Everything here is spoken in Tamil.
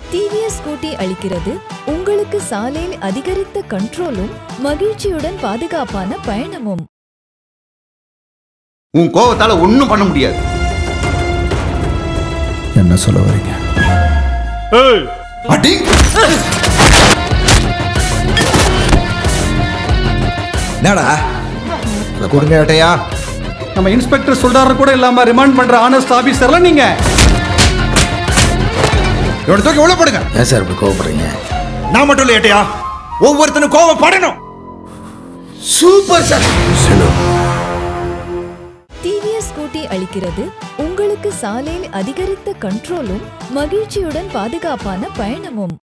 டிவிஎஸ் ஸ்கூட்டி அளிக்கிறது உங்களுக்கு சாலையில் அதிகரித்த கண்ட்ரோலும் மகிழ்ச்சியுடன் பாதுகாப்பான பயணமும் உன் கோவத்தால ஒண்ணும் பண்ண முடியாது என்ன சொல்ல வரீங்க அடி என்னடா அதை கொடுங்க ஏட்டையா நம்ம இன்ஸ்பெக்டர் சொல்றாரு கூட இல்லாம ரிமாண்ட் பண்ற ஆனஸ்ட் ஆபீசர்ல நீங்க இவனை தூக்கி உள்ள போடுங்க ஏன் சார் இப்படி கோவப்படுறீங்க நான் மட்டும் இல்லை ஏட்டையா ஒவ்வொருத்தனும் கோவம் படணும் சூப்பர் சார் டிவிஎஸ் ஸ்கூட்டி அளிக்கிறது உங்களுக்கு சாலையில் அதிகரித்த கண்ட்ரோலும் மகிழ்ச்சியுடன் பாதுகாப்பான பயணமும்